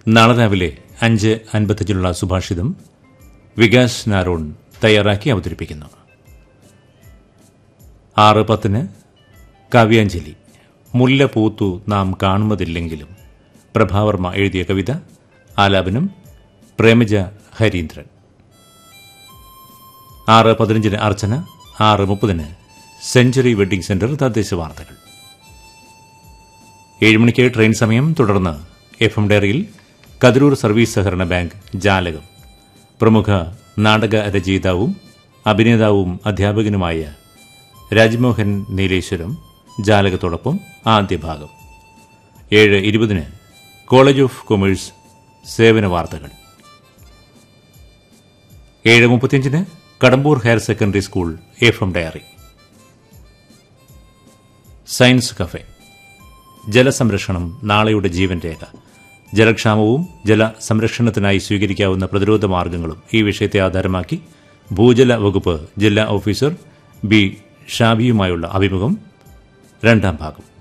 നാളെ രാവിലെ അഞ്ച് അൻപത്തഞ്ചിനുള്ള സുഭാഷിതം വികാസ് നാരോൺ തയ്യാറാക്കി അവതരിപ്പിക്കുന്നു ആറ് പത്തിന് കാവ്യാഞ്ജലി മുല്ല പൂത്തു നാം കാണുന്നതില്ലെങ്കിലും പ്രഭാവർമ്മ എഴുതിയ കവിത ആലാപനം പ്രേമജ ഹരീന്ദ്രൻ ആറ് പതിനഞ്ചിന് അർച്ചന ആറ് മുപ്പതിന് സെഞ്ചുറി വെഡ്ഡിംഗ് സെന്റർ തദ്ദേശ വാർത്തകൾ ഏഴ് മണിക്ക് ട്രെയിൻ സമയം തുടർന്ന് എഫ് എം ഡയറിയിൽ കതിരൂർ സർവീസ് സഹകരണ ബാങ്ക് ജാലകം പ്രമുഖ നാടക രചയിതാവും അഭിനേതാവും അധ്യാപകനുമായ രാജ്മോഹൻ നീലേശ്വരം ജാലകത്തോടൊപ്പം ആദ്യ ഭാഗം ഏഴ് ഇരുപതിന് കോളേജ് ഓഫ് കൊമേഴ്സ് സേവന വാർത്തകൾ ഏഴ് മുപ്പത്തിയഞ്ചിന് Kadambur higher secondary school F M diary science cafe ജലസംരക്ഷണം നാളെയുടെ ജീവൻ രേഖ ജലക്ഷാമവും ജലസംരക്ഷണത്തിനായി സ്വീകരിക്കാവുന്ന പ്രതിരോധ മാർഗങ്ങളും ഈ വിഷയത്തെ ആധാരമാക്കി ഭൂജല വകുപ്പ് ജില്ലാ ഓഫീസർ ബി ഷാബിയുമായുള്ള അഭിമുഖം രണ്ടാം ഭാഗം